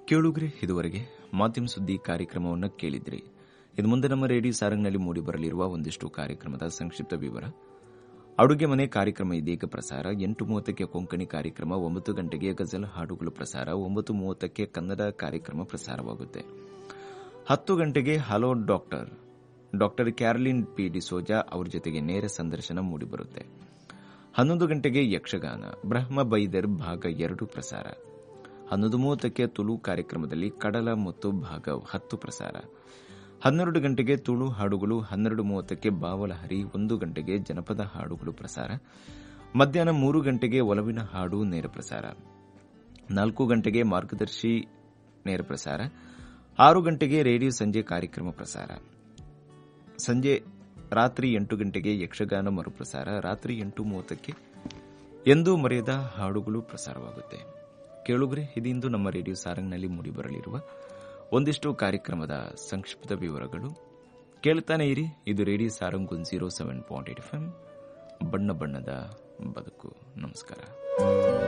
ಕೇಳುಗ್ರೆ ಇದುವರೆಗೆ ಮಾಧ್ಯಮ ಸುದ್ದಿ ಕಾರ್ಯಕ್ರಮವನ್ನು ಕೇಳಿದ್ರಿ ಇದು ಮುಂದೆ ನಮ್ಮ ರೇಡಿಯೋ ಸಾರಂಗ್ನಲ್ಲಿ ಮೂಡಿಬರಲಿರುವ ಒಂದಿಷ್ಟು ಕಾರ್ಯಕ್ರಮದ ಸಂಕ್ಷಿಪ್ತ ವಿವರ ಅಡುಗೆ ಮನೆ ಕಾರ್ಯಕ್ರಮ ಇದೀಗ ಪ್ರಸಾರ ಎಂಟು ಮೂವತ್ತಕ್ಕೆ ಕೊಂಕಣಿ ಕಾರ್ಯಕ್ರಮ ಒಂಬತ್ತು ಗಂಟೆಗೆ ಗಜಲ್ ಹಾಡುಗಳು ಪ್ರಸಾರ ಒಂಬತ್ತು ಮೂವತ್ತಕ್ಕೆ ಕನ್ನಡ ಕಾರ್ಯಕ್ರಮ ಪ್ರಸಾರವಾಗುತ್ತೆ ಹತ್ತು ಗಂಟೆಗೆ hello doctor doctor Carolyn P D'Souza ಅವರ ಜೊತೆಗೆ ನೇರ ಸಂದರ್ಶನ ಮೂಡಿಬರುತ್ತೆ ಹನ್ನೊಂದು ಗಂಟೆಗೆ ಯಕ್ಷಗಾನ ಬ್ರಹ್ಮ ಬೈದರ್ ಭಾಗ ಎರಡು ಪ್ರಸಾರ ಹನ್ನೊಂದು ಮೂವತ್ತಕ್ಕೆ ತುಳು ಕಾರ್ಯಕ್ರಮದಲ್ಲಿ ಕಡಲ ಮತ್ತು ಭಾಗ ಹತ್ತು ಪ್ರಸಾರ ಹನ್ನೆರಡು ಗಂಟೆಗೆ ತುಳು ಹಾಡುಗಳು ಹನ್ನೆರಡು ಮೂವತ್ತಕ್ಕೆ ಬಾವಲಹರಿ ಒಂದು ಗಂಟೆಗೆ ಜನಪದ ಹಾಡುಗಳು ಪ್ರಸಾರ ಮಧ್ಯಾಹ್ನ ಮೂರು ಗಂಟೆಗೆ ಒಲವಿನ ಹಾಡು ನೇರ ಪ್ರಸಾರ ನಾಲ್ಕು ಗಂಟೆಗೆ ಮಾರ್ಗದರ್ಶಿ ನೇರ ಪ್ರಸಾರ ಆರು ಗಂಟೆಗೆ ರೇಡಿಯೋ ಸಂಜೆ ಕಾರ್ಯಕ್ರಮ ಪ್ರಸಾರ ಸಂಜೆ ರಾತ್ರಿ ಎಂಟು ಗಂಟೆಗೆ ಯಕ್ಷಗಾನ ಮರುಪ್ರಸಾರ ರಾತ್ರಿ ಎಂಟು ಮೂವತ್ತಕ್ಕೆ ಎಂದೂ ಮರೆಯದ ಹಾಡುಗಳು ಪ್ರಸಾರವಾಗುತ್ತೆ ಕೇಳುಗ್ರೆ ಇದೀಂದು ನಮ್ಮ ರೇಡಿಯೋ ಸಾರಂಗ್ನಲ್ಲಿ ಮೂಡಿಬರಲಿರುವ ಒಂದಿಷ್ಟು ಕಾರ್ಯಕ್ರಮದ ಸಂಕ್ಷಿಪ್ತ ವಿವರಗಳು ಕೇಳ್ತಾನೆ ಇರಿ ಇದು radio Sarang one zero seven point eight F ಬಣ್ಣ ಬಣ್ಣದ ಬದುಕು ನಮಸ್ಕಾರ